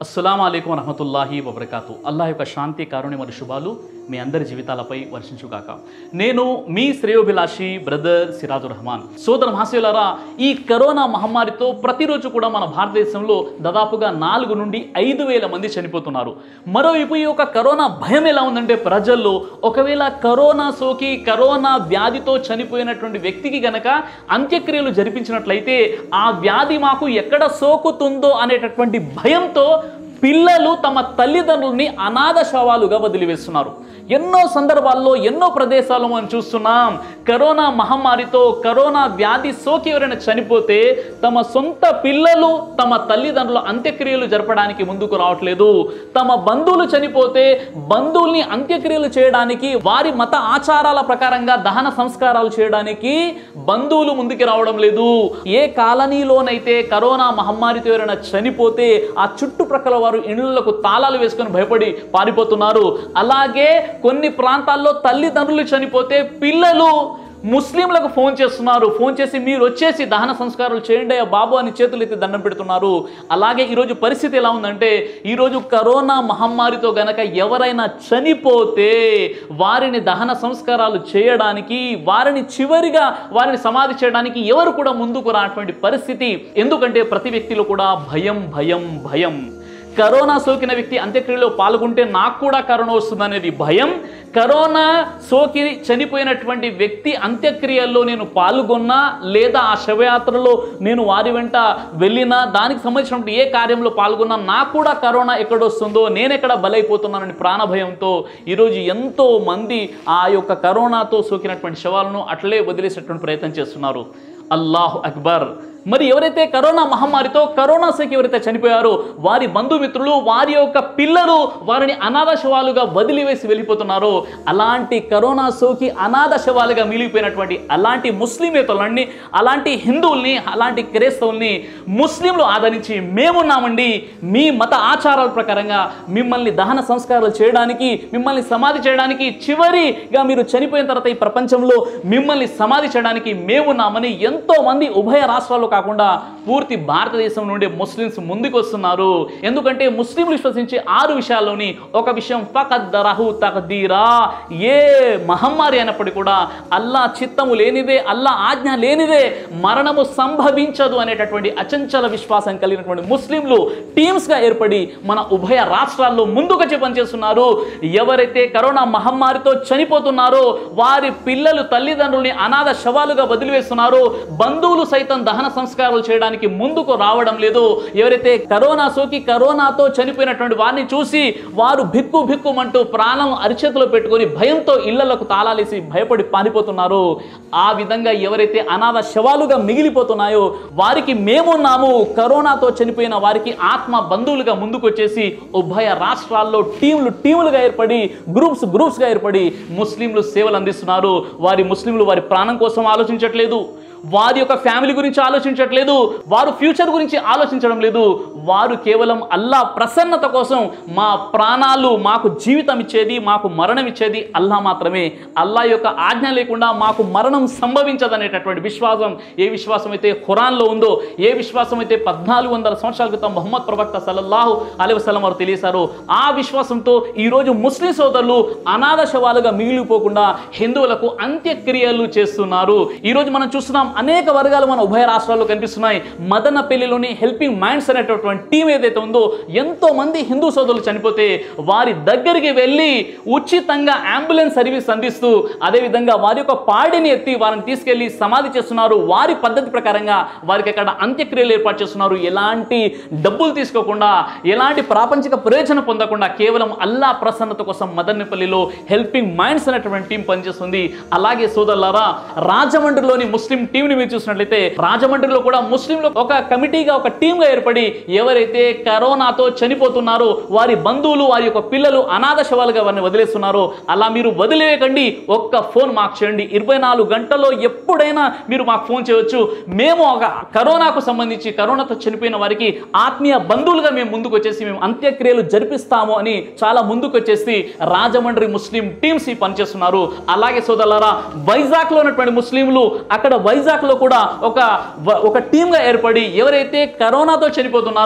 అస్సలం అయికం వరహమతుల్లాహి వబర్కాతు అల్లాహ్ యొక్క శాంతి కారుణ్య మరియు శుభాలు మీ అందరి జీవితాలపై వర్షించుగాక నేను మీ శ్రేయోభిలాషి బ్రదర్ సిరాజుర్ రహమాన్ సోదర మహాశయులారా ఈ కరోనా మహమ్మారితో ప్రతిరోజు కూడా మన భారతదేశంలో దాదాపుగా నాలుగు నుండి ఐదు వేల మంది చనిపోతున్నారు మరోవైపు ఈ యొక్క కరోనా భయం ఎలా ఉందంటే ప్రజల్లో ఒకవేళ కరోనా సోకి కరోనా వ్యాధితో చనిపోయినటువంటి వ్యక్తికి గనక అంత్యక్రియలు జరిపించినట్లయితే ఆ వ్యాధి మాకు ఎక్కడ సోకుతుందో అనేటటువంటి భయంతో పిల్లలు తమ తల్లిదండ్రుల్ని అనాథ శవాలుగా వదిలివేస్తున్నారు ఎన్నో సందర్భాల్లో ఎన్నో ప్రదేశాల్లో మనం చూస్తున్నాం కరోనా మహమ్మారితో కరోనా వ్యాధి సోకి ఎవరైనా చనిపోతే తమ సొంత పిల్లలు తమ తల్లిదండ్రుల అంత్యక్రియలు జరపడానికి ముందుకు రావట్లేదు తమ బంధువులు చనిపోతే బంధువుల్ని అంత్యక్రియలు చేయడానికి వారి మత ఆచారాల ప్రకారంగా దహన సంస్కారాలు చేయడానికి బంధువులు ముందుకు రావడం లేదు ఏ కాలనీలోనైతే కరోనా మహమ్మారితో ఎవరైనా చనిపోతే ఆ చుట్టుప్రక్కల వారు ఇళ్లకు తాళాలు వేసుకొని భయపడి పారిపోతున్నారు అలాగే కొన్ని ప్రాంతాల్లో తల్లిదండ్రులు చనిపోతే పిల్లలు ముస్లింలకు ఫోన్ చేస్తున్నారు ఫోన్ చేసి మీరు వచ్చేసి దహన సంస్కారాలు చేయండి అయ్యా బాబు అని చేతులు ఎత్తి దండం పెడుతున్నారు అలాగే ఈరోజు పరిస్థితి ఎలా ఉందంటే ఈరోజు కరోనా మహమ్మారితో గనక ఎవరైనా చనిపోతే వారిని దహన సంస్కారాలు చేయడానికి వారిని చివరిగా వారిని సమాధి చేయడానికి ఎవరు కూడా ముందుకు రానటువంటి పరిస్థితి ఎందుకంటే ప్రతి వ్యక్తిలో కూడా భయం భయం భయం కరోనా సోకిన వ్యక్తి అంత్యక్రియలో పాల్గొంటే నాకు కూడా కరోనా వస్తుందనేది భయం కరోనా సోకి చనిపోయినటువంటి వ్యక్తి అంత్యక్రియల్లో నేను పాల్గొన్నా లేదా ఆ శవయాత్రలో నేను వారి వెంట వెళ్ళినా దానికి సంబంధించినటువంటి ఏ కార్యంలో పాల్గొన్నా నాకు కూడా కరోనా ఎక్కడొస్తుందో నేను ఎక్కడ బలైపోతున్నానని ప్రాణభయంతో ఈరోజు ఎంతో మంది ఆ యొక్క కరోనాతో సోకినటువంటి శవాలను అట్లే వదిలేసేటువంటి ప్రయత్నం చేస్తున్నారు అల్లాహ్ అక్బర్ మరి ఎవరైతే కరోనా మహమ్మారితో కరోనా సోకి ఎవరైతే చనిపోయారో వారి బంధుమిత్రులు వారి యొక్క పిల్లలు వారిని అనాథ శవాలుగా వదిలివేసి వెళ్ళిపోతున్నారో అలాంటి కరోనా సోకి అనాథ శవాలుగా మిగిలిపోయినటువంటి అలాంటి ముస్లిమేతలని అలాంటి హిందువుల్ని అలాంటి క్రైస్తవుల్ని ముస్లింలు ఆదరించి మేమున్నామండి మీ మత ఆచారాల ప్రకారంగా మిమ్మల్ని దహన సంస్కారాలు చేయడానికి మిమ్మల్ని సమాధి చేయడానికి చివరిగా మీరు చనిపోయిన తర్వాత ఈ ప్రపంచంలో మిమ్మల్ని సమాధి చేయడానికి మేమున్నామని ఎంతో మంది ఉభయ రాష్ట్రాల్లో కాకుండా పూర్తి భారతదేశం నుండి ముస్లిమ్స్ ముందుకు వస్తున్నారు ఎందుకంటే ముస్లింలు విశ్వసించే ఆరు విషయాల్లోని ఒక విషయం ఫకద్దరహు తకదీరా ఏ మహమ్మారి అయినప్పటికీ కూడా అల్లా చిత్తము లేనిదే అల్లా ఆజ్ఞ లేనిదే మరణము సంభవించదు అనేటటువంటి అచంచల విశ్వాసం కలిగినటువంటి ముస్లింలు టీమ్స్గా ఏర్పడి మన ఉభయ రాష్ట్రాల్లో ముందుకొచ్చి పనిచేస్తున్నారు ఎవరైతే కరోనా మహమ్మారితో చనిపోతున్నారో వారి పిల్లలు తల్లిదండ్రుల్ని అనాథ శవాలుగా వదిలివేస్తున్నారో బంధువులు సైతం దహన సంస్కారాలు చేయడానికి ముందుకు రావడం లేదు ఎవరైతే కరోనా సోకి కరోనాతో చనిపోయినటువంటి వారిని చూసి వారు బిక్కు బిక్కుమంటూ ప్రాణం అరిచేతిలో పెట్టుకొని భయంతో ఇళ్లకు తాళాలేసి భయపడి పారిపోతున్నారు ఆ విధంగా ఎవరైతే అనాథ శవాలుగా మిగిలిపోతున్నాయో వారికి మేమున్నాము కరోనాతో చనిపోయిన వారికి ఆత్మ బంధువులుగా ముందుకొచ్చేసి ఉభయ రాష్ట్రాల్లో టీంలు టీములుగా ఏర్పడి గ్రూప్స్ గ్రూప్స్గా ఏర్పడి ముస్లింలు సేవలు అందిస్తున్నారు వారి ముస్లింలు వారి ప్రాణం కోసం ఆలోచించట్లేదు వారి యొక్క ఫ్యామిలీ గురించి ఆలోచించట్లేదు వారు ఫ్యూచర్ గురించి ఆలోచించడం లేదు వారు కేవలం అల్లా ప్రసన్నత కోసం మా ప్రాణాలు మాకు జీవితం ఇచ్చేది మాకు మరణం ఇచ్చేది అల్లా మాత్రమే అల్లా యొక్క ఆజ్ఞ లేకుండా మాకు మరణం సంభవించదనేటటువంటి విశ్వాసం ఏ విశ్వాసం అయితే ఖురాన్లో ఉందో ఏ విశ్వాసం అయితే పద్నాలుగు వందల సంవత్సరాల క్రితం మొహమ్మద్ ప్రవక్త సల్లల్లాహు అలై వసలం వారు తెలియసారో ఆ విశ్వాసంతో ఈరోజు ముస్లిం సోదరులు అనాథ శవాలుగా మిగిలిపోకుండా హిందువులకు అంత్యక్రియలు చేస్తున్నారు ఈరోజు మనం చూస్తున్నాం అనేక వర్గాలు మన ఉభయ రాష్ట్రాల్లో కనిపిస్తున్నాయి మదనపల్లిలోని హెల్పింగ్ మైండ్స్ అనేటటువంటి టీం ఏదైతే ఉందో ఎంతో మంది హిందూ సోదరులు చనిపోతే వారి దగ్గరికి వెళ్ళి ఉచితంగా అంబులెన్స్ సర్వీస్ అందిస్తూ అదేవిధంగా వారి యొక్క పాడిని ఎత్తి వారిని తీసుకెళ్లి సమాధి చేస్తున్నారు వారి పద్ధతి ప్రకారంగా వారికి అక్కడ అంత్యక్రియలు ఏర్పాటు చేస్తున్నారు ఎలాంటి డబ్బులు తీసుకోకుండా ఎలాంటి ప్రాపంచిక ప్రయోజనం పొందకుండా కేవలం అల్లా ప్రసన్నత కోసం మదనపల్లిలో హెల్పింగ్ మైండ్స్ అనేటువంటి టీం పనిచేస్తుంది అలాగే సోదరులారా రాజమండ్రిలోని ముస్లిం టీంని మీరు చూసినట్లయితే రాజమండ్రిలో కూడా ముస్లింలు ఒక కమిటీగా ఒక టీంగా ఏర్పడి ఎవరైతే కరోనాతో చనిపోతున్నారో వారి బంధువులు వారి యొక్క పిల్లలు అనాథ శవాలుగా వారిని వదిలేస్తున్నారో అలా మీరు వదిలేయకండి ఒక్క ఫోన్ మాకు చేయండి ఇరవై నాలుగు గంటల్లో ఎప్పుడైనా మీరు మాకు ఫోన్ చేయవచ్చు మేము ఒక కరోనాకు సంబంధించి కరోనాతో చనిపోయిన వారికి ఆత్మీయ బంధువులుగా మేము ముందుకు వచ్చేసి మేము అంత్యక్రియలు జరిపిస్తాము అని చాలా ముందుకు వచ్చేసి రాజమండ్రి ముస్లిం టీమ్స్ ఈ పనిచేస్తున్నారు అలాగే సోదరులారా వైజాగ్లో ఉన్నటువంటి ముస్లింలు అక్కడ వైజాగ్లో కూడా ఒక వ- ఒక టీమ్గా ఏర్పడి ఎవరైతే కరోనాతో చనిపోతున్నారో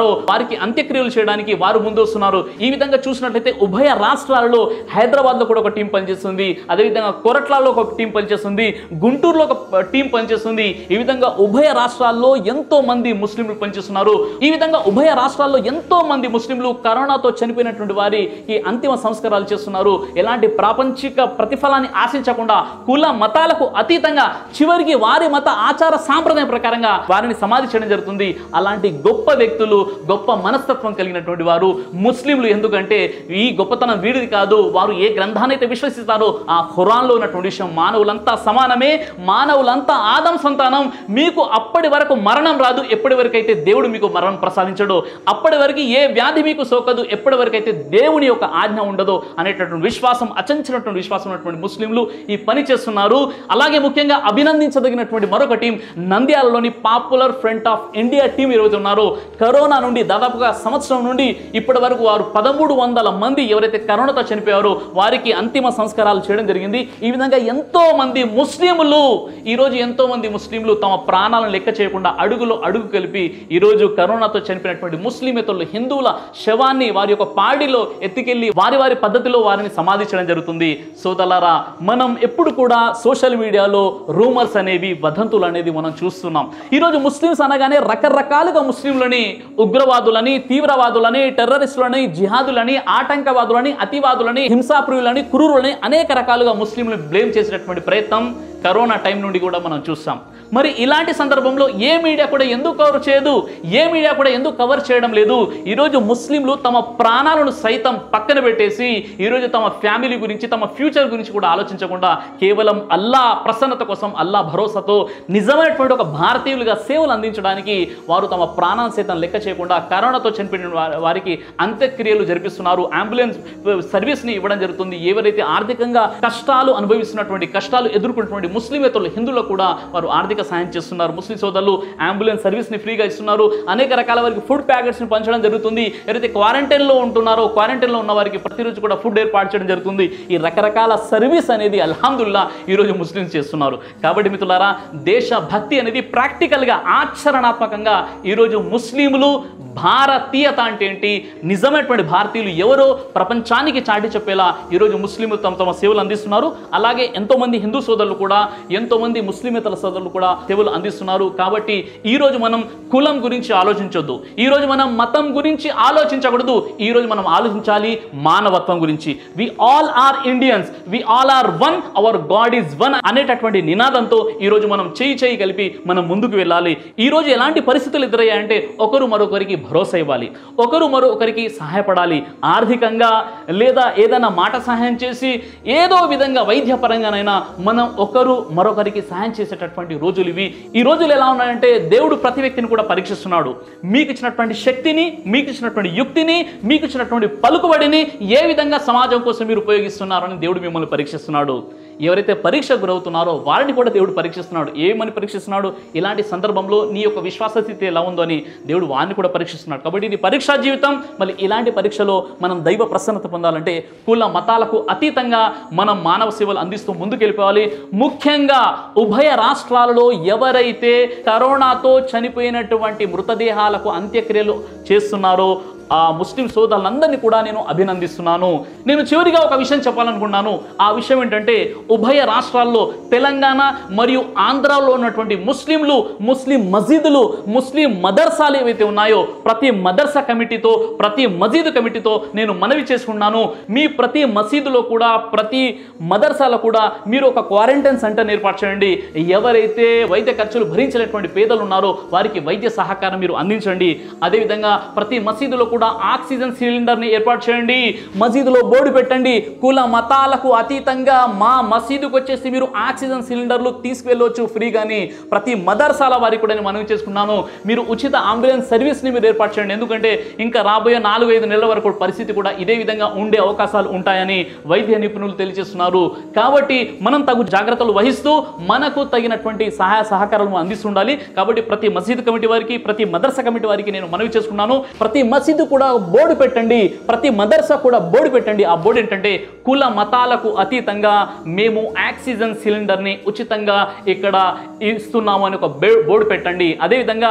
ఉన్నారో వారికి అంత్యక్రియలు చేయడానికి వారు ముందు వస్తున్నారు ఈ విధంగా చూసినట్లయితే ఉభయ రాష్ట్రాలలో హైదరాబాద్ లో కూడా ఒక టీం పనిచేస్తుంది అదేవిధంగా కొరట్లలో ఒక టీం పనిచేస్తుంది గుంటూరులో ఒక టీం పనిచేస్తుంది ఈ విధంగా ఉభయ రాష్ట్రాల్లో ఎంతో మంది ముస్లింలు పనిచేస్తున్నారు ఈ విధంగా ఉభయ రాష్ట్రాల్లో ఎంతో మంది ముస్లింలు కరోనాతో చనిపోయినటువంటి వారికి అంతిమ సంస్కారాలు చేస్తున్నారు ఎలాంటి ప్రాపంచిక ప్రతిఫలాన్ని ఆశించకుండా కుల మతాలకు అతీతంగా చివరికి వారి మత ఆచార సాంప్రదాయం ప్రకారంగా వారిని సమాధి చేయడం జరుగుతుంది అలాంటి గొప్ప వ్యక్తులు గొప్ప మనస్తత్వం కలిగినటువంటి వారు ముస్లింలు ఎందుకంటే ఈ గొప్పతనం వీడిది కాదు వారు ఏ గ్రంథాన్ని అయితే విశ్వసిస్తారో ఆ ఖురాన్లో ఉన్నటువంటి విషయం మానవులంతా సమానమే మానవులంతా ఆదం సంతానం మీకు అప్పటి వరకు మరణం రాదు ఎప్పటి వరకు అయితే దేవుడు మీకు మరణం ప్రసాదించడో అప్పటి వరకు ఏ వ్యాధి మీకు సోకదు ఎప్పటి వరకు అయితే దేవుని యొక్క ఆజ్ఞ ఉండదో అనేటటువంటి విశ్వాసం అచంచినటువంటి విశ్వాసం ఉన్నటువంటి ముస్లింలు ఈ పని చేస్తున్నారు అలాగే ముఖ్యంగా అభినందించదగినటువంటి మరొక టీం నంద్యాలలోని Popular Front of India team ఈరోజు ఉన్నారు కరోనా నుండి దాదాపుగా సంవత్సరం నుండి ఇప్పటి వరకు వారు పదమూడు వందల మంది ఎవరైతే కరోనాతో చనిపోయారో వారికి అంతిమ సంస్కారాలు చేయడం జరిగింది ఈ విధంగా ఎంతో మంది ముస్లింలు ఈరోజు ఎంతో మంది ముస్లింలు తమ ప్రాణాలను లెక్క చేయకుండా అడుగులో అడుగు కలిపి ఈరోజు కరోనాతో చనిపోయినటువంటి ముస్లిమేతరులు హిందువుల శవాన్ని వారి యొక్క పాడిలో ఎత్తుకెళ్లి వారి వారి పద్ధతిలో వారిని సమాధి చేయడం జరుగుతుంది సోదలారా మనం ఎప్పుడు కూడా సోషల్ మీడియాలో రూమర్స్ అనేవి వదంతులు అనేది మనం చూస్తున్నాం ఈరోజు ముస్లిమ్స్ అనగానే రకరకాలుగా ముస్లింలని ఉగ్రవాదులని తీవ్రవాదులని టెర్రరిస్టులని జిహాదులని ఆటంకవాదులని అతివాదులని హింసాప్రియులని కురూరులని అనేక రకాలుగా ముస్లింలు బ్లేమ్ చేసేటటువంటి ప్రయత్నం కరోనా టైం నుండి కూడా మనం చూస్తాం మరి ఇలాంటి సందర్భంలో ఏ మీడియా కూడా ఎందుకు కవర్ చేయదు ఏ మీడియా కూడా ఎందుకు కవర్ చేయడం లేదు ఈరోజు ముస్లింలు తమ ప్రాణాలను సైతం పక్కన పెట్టేసి ఈరోజు తమ ఫ్యామిలీ గురించి తమ ఫ్యూచర్ గురించి కూడా ఆలోచించకుండా కేవలం అల్లా ప్రసన్నత కోసం అల్లా భరోసాతో నిజమైనటువంటి ఒక భారతీయులుగా సేవలు అందించడానికి వారు తమ ప్రాణాలను సైతం లెక్క చేయకుండా కరోనాతో చనిపోయిన వా- వారికి అంత్యక్రియలు జరిపిస్తున్నారు అంబులెన్స్ సర్వీస్ని ఇవ్వడం జరుగుతుంది ఎవరైతే ఆర్థికంగా కష్టాలు అనుభవిస్తున్నటువంటి కష్టాలు ఎదుర్కొంటున్నటువంటి ముస్లిమేతరులు హిందువులకు కూడా వారు ఆర్థిక సహాయం చేస్తున్నారు ముస్లిం సోదరులు అంబులెన్స్ సర్వీస్ని ఫ్రీగా ఇస్తున్నారు అనేక రకాల వారికి ఫుడ్ ప్యాకెట్స్ని పంచడం జరుగుతుంది ఎవరైతే క్వారంటైన్లో ఉంటున్నారో క్వారంటైన్లో ఉన్న వారికి ప్రతిరోజు కూడా ఫుడ్ ఏర్పాటు చేయడం జరుగుతుంది ఈ రకరకాల సర్వీస్ అనేది అల్హమ్దుల్లా ఈరోజు ముస్లిమ్స్ చేస్తున్నారు కాబట్టి మిత్రులారా దేశ భక్తి అనేది ప్రాక్టికల్గా ఆచరణాత్మకంగా ఈరోజు ముస్లింలు భారతీయత అంటే ఏంటి నిజమైనటువంటి భారతీయులు ఎవరో ప్రపంచానికి చాటి చెప్పేలా ఈరోజు ముస్లింలు తమ తమ సేవలు అందిస్తున్నారు అలాగే ఎంతోమంది హిందూ సోదరులు కూడా ఎంతోమంది ముస్లిమేతర సోదరులు కూడా సేవలు అందిస్తున్నారు కాబట్టి ఈరోజు మనం కులం గురించి ఆలోచించొద్దు ఈరోజు మనం మతం గురించి ఆలోచించకూడదు ఈరోజు మనం ఆలోచించాలి మానవత్వం గురించి we all are Indians we all are one our god is one అనేటటువంటి నినాదంతో ఈరోజు మనం చేయి చేయి కలిపి మనం ముందుకు వెళ్ళాలి ఈరోజు ఎలాంటి పరిస్థితులు ఎదురయ్యాయంటే ఒకరు మరొకరికి భరోసా ఇవ్వాలి ఒకరు మరొకరికి సహాయపడాలి ఆర్థికంగా లేదా ఏదైనా మాట సహాయం చేసి ఏదో విధంగా వైద్యపరంగానైనా మనం ఒకరు మరొకరికి సహాయం చేసేటటువంటి రోజులు ఇవి ఈ రోజులు ఎలా ఉన్నాయంటే దేవుడు ప్రతి వ్యక్తిని కూడా పరీక్షిస్తున్నాడు మీకు ఇచ్చినటువంటి శక్తిని మీకు ఇచ్చినటువంటి యుక్తిని మీకు ఇచ్చినటువంటి పలుకుబడిని ఏ విధంగా సమాజం కోసం మీరు ఉపయోగిస్తున్నారని దేవుడు మిమ్మల్ని పరీక్షిస్తున్నాడు ఎవరైతే పరీక్ష గురవుతున్నారో వారిని కూడా దేవుడు పరీక్షిస్తున్నాడు ఏమని పరీక్షిస్తున్నాడు ఇలాంటి సందర్భంలో నీ యొక్క విశ్వాస స్థితి ఎలా ఉందో అని దేవుడు వారిని కూడా పరీక్షిస్తున్నాడు కాబట్టి ఇది పరీక్షా జీవితం మళ్ళీ ఇలాంటి పరీక్షలో మనం దైవ ప్రసన్నత పొందాలంటే కుల మతాలకు అతీతంగా మనం మానవ సేవలు అందిస్తూ ముందుకెళ్ళిపోవాలి ముఖ్యంగా ఉభయ రాష్ట్రాలలో ఎవరైతే కరోనాతో చనిపోయినటువంటి మృతదేహాలకు అంత్యక్రియలు చేస్తున్నారో ఆ ముస్లిం సోదరులందరినీ కూడా నేను అభినందిస్తున్నాను నేను చివరిగా ఒక విషయం చెప్పాలనుకున్నాను ఆ విషయం ఏంటంటే ఉభయ రాష్ట్రాల్లో తెలంగాణ మరియు ఆంధ్రాలో ఉన్నటువంటి ముస్లింలు ముస్లిం మసీదులు ముస్లిం మదర్సాలు ఏవైతే ఉన్నాయో ప్రతి మదర్సా కమిటీతో ప్రతి మసీదు కమిటీతో నేను మనవి చేసుకున్నాను మీ ప్రతి మసీదులో కూడా ప్రతి మదర్సాలో కూడా మీరు ఒక క్వారంటైన్ సెంటర్ ఏర్పాటు చేయండి ఎవరైతే వైద్య ఖర్చులు భరించినటువంటి పేదలు ఉన్నారో వారికి వైద్య సహకారం మీరు అందించండి అదేవిధంగా ప్రతి మసీదులో కూడా ఆక్సిజన్ సిలిండర్ని ఏర్పాటు చేయండి మసీదులో బోర్డు పెట్టండి కుల మతాలకు అతీతంగా మా మసీదుకు వచ్చేసి మీరు ఆక్సిజన్ సిలిండర్లు తీసుకువెళ్ళవచ్చు ఫ్రీగాని ప్రతి మదర్సాల వారికి కూడా నేను మనవి చేసుకున్నాను మీరు ఉచిత అంబులెన్స్ సర్వీస్ని మీరు ఏర్పాటు చేయండి ఎందుకంటే ఇంకా రాబోయే నాలుగు ఐదు నెలల వరకు పరిస్థితి కూడా ఇదే విధంగా ఉండే అవకాశాలు ఉంటాయని వైద్య నిపుణులు తెలియజేస్తున్నారు కాబట్టి మనం తగు జాగ్రత్తలు వహిస్తూ మనకు తగినటువంటి సహాయ సహకారాలను అందిస్తుండాలి కాబట్టి ప్రతి మసీదు కమిటీ వారికి ప్రతి మదర్సా కమిటీ వారికి నేను మనవి చేసుకున్నాను ప్రతి మసీదు కూడా బోర్డు పెట్టండి ప్రతి మదర్సా కూడా బోర్డు పెట్టండి ఆ బోర్డు ఏంటంటే కుల మతాలకు అతీతంగా మేము ఆక్సిజన్ సిలిండర్ని ఉచితంగా ఇక్కడ ఇస్తున్నాము అని ఒక బే- బోర్డు పెట్టండి అదేవిధంగా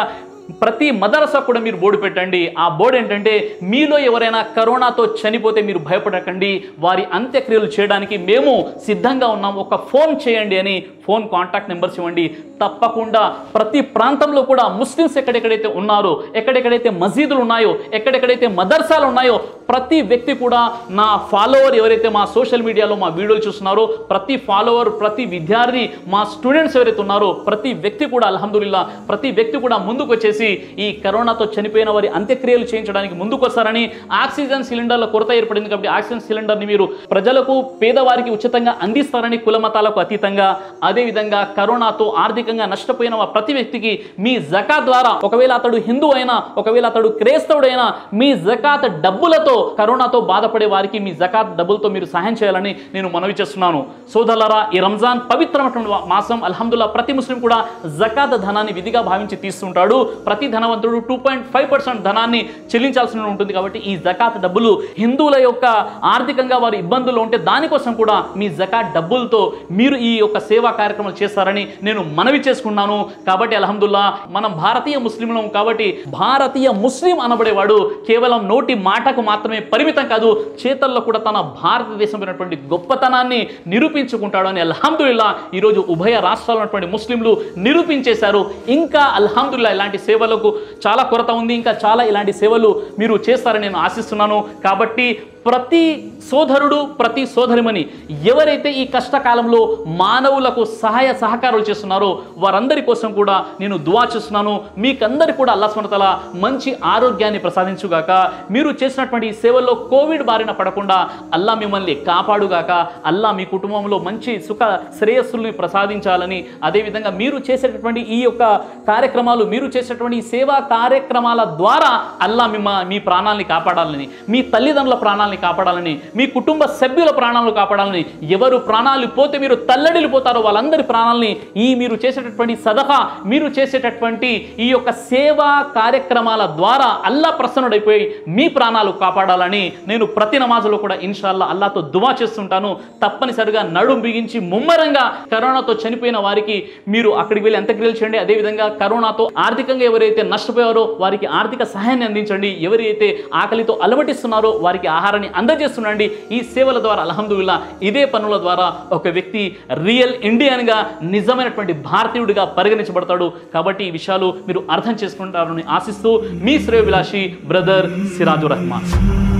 ప్రతి మదరసా కూడా మీరు బోర్డు పెట్టండి ఆ బోర్డు ఏంటంటే మీలో ఎవరైనా కరోనాతో చనిపోతే మీరు భయపడకండి వారి అంత్యక్రియలు చేయడానికి మేము సిద్ధంగా ఉన్నాం ఒక ఫోన్ చేయండి అని ఫోన్ కాంటాక్ట్ నెంబర్స్ ఇవ్వండి తప్పకుండా ప్రతి ప్రాంతంలో కూడా ముస్లిమ్స్ ఎక్కడెక్కడైతే ఉన్నారో ఎక్కడెక్కడైతే మసీదులు ఉన్నాయో ఎక్కడెక్కడైతే మదర్సాలు ఉన్నాయో ప్రతి వ్యక్తి కూడా నా ఫాలోవర్ ఎవరైతే మా సోషల్ మీడియాలో మా వీడియోలు చూస్తున్నారో ప్రతి ఫాలోవర్ ప్రతి విద్యార్థి మా స్టూడెంట్స్ ఎవరైతే ఉన్నారో ప్రతి వ్యక్తి కూడా అల్హమ్దుల్లా ప్రతి వ్యక్తి కూడా ముందుకు వచ్చేసి ఈ కరోనాతో చనిపోయిన వారి అంత్యక్రియలు చేయించడానికి ముందుకు వస్తారని ఆక్సిజన్ సిలిండర్ల కొరత ఏర్పడింది కాబట్టి ఆక్సిజన్ సిలిండర్ని మీరు ప్రజలకు పేదవారికి ఉచితంగా అందిస్తారని కులమతాలకు అతీతంగా అదేవిధంగా కరోనాతో ఆర్థికంగా నష్టపోయిన వా- ప్రతి వ్యక్తికి మీ జకాత్ ద్వారా ఒకవేళ అతడు హిందూ అయినా ఒకవేళ అతడు క్రైస్తవుడైనా మీ జకాత్ డబ్బులతో కరోనాతో బాధపడే వారికి మీ జకాత్ డబ్బులతో మీరు సహాయం చేయాలని నేను మనవి చేస్తున్నాను సోదరులారా ఈ రంజాన్ పవిత్రమైనటువంటి వా- మాసం అల్హమ్దుల్లా ప్రతి ముస్లిం కూడా జకాత్ ధనాన్ని విధిగా భావించి తీస్తుంటాడు ప్రతి ధనవంతుడు టూ పాయింట్ ఫైవ్ పర్సెంట్ ధనాన్ని చెల్లించాల్సి ఉంటుంది కాబట్టి ఈ జకాత్ డబ్బులు హిందువుల యొక్క ఆర్థికంగా వారు ఇబ్బందులు ఉంటే దానికోసం కూడా మీ జకాత్ డబ్బులతో మీరు ఈ యొక్క సేవా కార్యక్రమాలు చేస్తారని నేను మనవి చేసుకున్నాను కాబట్టి అల్హమ్దుల్లా మనం భారతీయ ముస్లింలం కాబట్టి భారతీయ ముస్లిం అనబడేవాడు కేవలం నోటి మాటకు మాత్రమే పరిమితం కాదు చేతల్లో కూడా తన భారతదేశమైనటువంటి గొప్పతనాన్ని నిరూపించుకుంటాడు అని అల్హమ్దుల్లా ఈరోజు ఉభయ రాష్ట్రాల్లో ఉన్నటువంటి ముస్లింలు నిరూపించేశారు ఇంకా అల్హమ్దుల్లా ఇలాంటి సేవలకు చాలా కొరత ఉంది ఇంకా చాలా ఇలాంటి సేవలు మీరు చేస్తారని నేను ఆశిస్తున్నాను కాబట్టి ప్రతి సోదరుడు ప్రతి సోదరిమని ఎవరైతే ఈ కష్టకాలంలో మానవులకు సహాయ సహకారాలు చేస్తున్నారో వారందరి కోసం కూడా నేను దువా చేస్తున్నాను మీకందరి కూడా అల్లా స్మరతల మంచి ఆరోగ్యాన్ని ప్రసాదించుగాక మీరు చేసినటువంటి ఈ సేవల్లో కోవిడ్ బారిన పడకుండా అల్లా మిమ్మల్ని కాపాడుగాక అల్లా మీ కుటుంబంలో మంచి సుఖ శ్రేయస్సుల్ని ప్రసాదించాలని అదేవిధంగా మీరు చేసేటటువంటి ఈ యొక్క కార్యక్రమాలు మీరు చేసేటువంటి ఈ సేవా కార్యక్రమాల ద్వారా అల్లా మిమ్మ మీ ప్రాణాలని కాపాడాలని మీ తల్లిదండ్రుల ప్రాణాలని కాపాడాలని మీ కుటుంబ సభ్యుల ప్రాణాలను కాపాడాలని ఎవరు ప్రాణాలు పోతే మీరు తల్లడిల్లిపోతారో వాళ్ళందరి ప్రాణాలని ఈ మీరు చేసేటటువంటి సదహా మీరు చేసేటటువంటి ఈ యొక్క సేవా కార్యక్రమాల ద్వారా అల్లా ప్రసన్నుడైపోయి మీ ప్రాణాలు కాపాడాలని నేను ప్రతి నమాజులో కూడా ఇన్షాల్లా అల్లాతో దువా చేస్తుంటాను తప్పనిసరిగా నడుం బిగించి ముమ్మరంగా కరోనాతో చనిపోయిన వారికి మీరు అక్కడికి వెళ్ళి అంత్యక్రియలు చేయండి అదేవిధంగా కరోనాతో ఆర్థికంగా ఎవరైతే నష్టపోయారో వారికి ఆర్థిక సహాయాన్ని అందించండి ఎవరైతే ఆకలితో అలమటిస్తున్నారో వారికి ఆహారాన్ని అందజేస్తుండండి ఈ సేవల ద్వారా అల్హమ్దుల్లా ఇదే పనుల ద్వారా ఒక వ్యక్తి రియల్ ఇండియన్గా నిజమైనటువంటి భారతీయుడిగా పరిగణించబడతాడు కాబట్టి ఈ విషయాలు మీరు అర్థం చేసుకుంటారని ఆశిస్తూ మీ శ్రేయభిలాషి బ్రదర్ సిరాజు రహమాన్